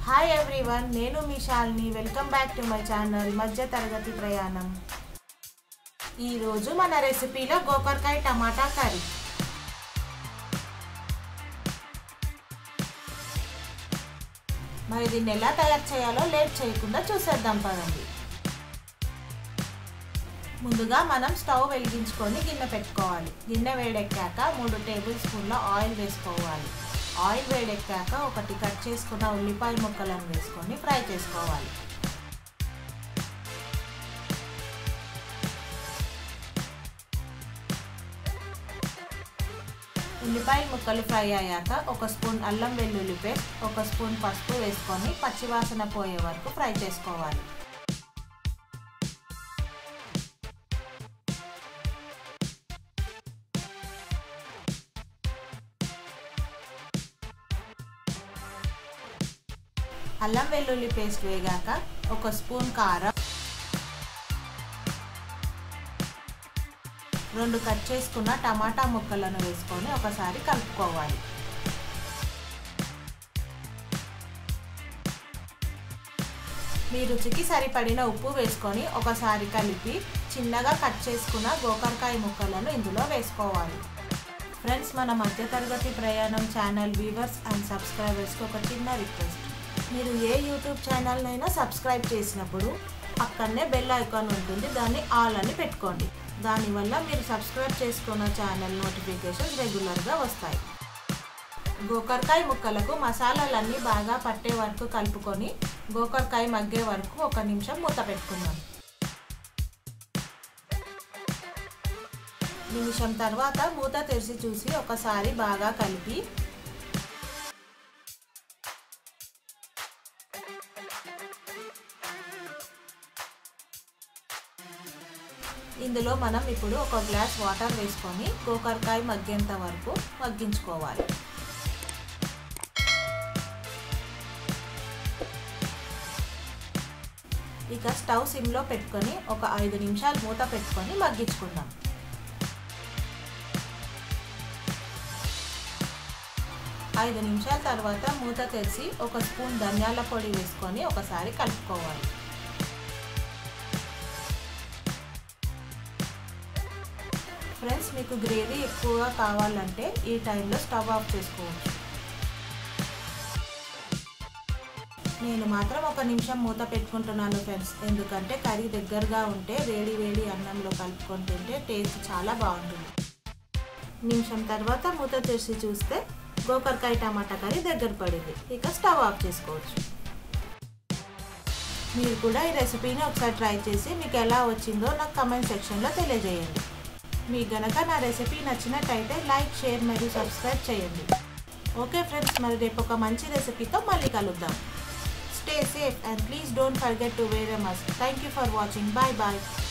hi everyone నేను మీ Shalini welcome back to my channel మధ్య తరగతి ప్రయాణం ఈరోజు మన రెసిపీలో గోకరకాయ టమాటా కర్రీ మరి దీన్ని ఎలా తయారు చేయాలో లేట్ చేయకుండా చూసేద్దాం పదండి ముందుగా మనం స్టవ్ వెలిగించుకొని గిన్నె పెట్టుకోవాలి గిన్నె వేడెక్కాక మూడు టేబుల్ స్పూన్ల ఆయిల్ వేసుకోవాలి ఆయిల్ వేడెక్కాక ఒకటి కట్ చేసుకున్న ఉల్లిపాయ ముక్కలను వేసుకొని ఫ్రై చేసుకోవాలి ఉల్లిపాయ ముక్కలు ఫ్రై అయ్యాక ఒక స్పూన్ అల్లం వెల్లుల్లి పేస్ట్ ఒక స్పూన్ పసుపు వేసుకొని పచ్చివాసన పోయే వరకు ఫ్రై చేసుకోవాలి అల్లం వెల్లుల్లి పేస్ట్ వేగాక ఒక స్పూన్ కారం రెండు కట్ చేసుకున్న టమాటా ముక్కలను వేసుకొని ఒకసారి కలుపుకోవాలి మీ రుచికి సరిపడిన ఉప్పు వేసుకొని ఒకసారి కలిపి చిన్నగా కట్ చేసుకున్న గోకరకాయ ముక్కలను ఇందులో వేసుకోవాలి ఫ్రెండ్స్ మన మధ్యతరగతి ప్రయాణం ఛానల్ వ్యూవర్స్ అండ్ సబ్స్క్రైబర్స్కి ఒక చిన్న రిక్వెస్ట్ మీరు ఏ యూట్యూబ్ ఛానల్నైనా సబ్స్క్రైబ్ చేసినప్పుడు పక్కనే బెల్ ఐకాన్ ఉంటుంది దాన్ని ఆల్ అని పెట్టుకోండి దానివల్ల మీరు సబ్స్క్రైబ్ చేసుకున్న ఛానల్ నోటిఫికేషన్స్ రెగ్యులర్గా వస్తాయి గోకరకాయ ముక్కలకు మసాలాలన్నీ బాగా పట్టే వరకు కలుపుకొని గోకరకాయ మగ్గే వరకు ఒక నిమిషం మూత పెట్టుకుందాం నిమిషం తర్వాత మూత తెరిచి చూసి ఒకసారి బాగా కలిపి ఇందులో మనం ఇప్పుడు ఒక గ్లాస్ వాటర్ వేసుకొని గోకరకాయ మగ్గేంత వరకు మగ్గించుకోవాలి ఇక స్టవ్ సిమ్లో పెట్టుకొని ఒక ఐదు నిమిషాలు మూత పెట్టుకొని మగ్గించుకుందాం ఐదు నిమిషాల తర్వాత మూత తెరిచి ఒక స్పూన్ ధనియాల పొడి వేసుకొని ఒకసారి కలుపుకోవాలి ఫ్రెండ్స్ మీకు గ్రేవీ ఎక్కువగా కావాలంటే ఈ టైంలో స్టవ్ ఆఫ్ చేసుకోవచ్చు నేను మాత్రం ఒక నిమిషం మూత పెట్టుకుంటున్నాను ఫ్రెండ్స్ ఎందుకంటే కర్రీ దగ్గరగా ఉంటే వేడి వేడి అన్నంలో కలుపుకొని తింటే టేస్ట్ చాలా బాగుంటుంది నిమిషం తర్వాత మూత తెరిచి చూస్తే గోకరకాయ టమాటా కర్రీ దగ్గర పడింది ఇక స్టవ్ ఆఫ్ చేసుకోవచ్చు మీరు కూడా ఈ రెసిపీని ఒకసారి ట్రై చేసి మీకు ఎలా వచ్చిందో నాకు కమెంట్ సెక్షన్లో తెలియజేయండి మీకు గనక నా రెసిపీ నచ్చినట్టయితే లైక్ షేర్ మరియు సబ్స్క్రైబ్ చేయండి ఓకే ఫ్రెండ్స్ మరి రేపు ఒక మంచి రెసిపీతో మళ్ళీ కలుద్దాం stay safe and please don't forget to wear a mask thank you for watching bye bye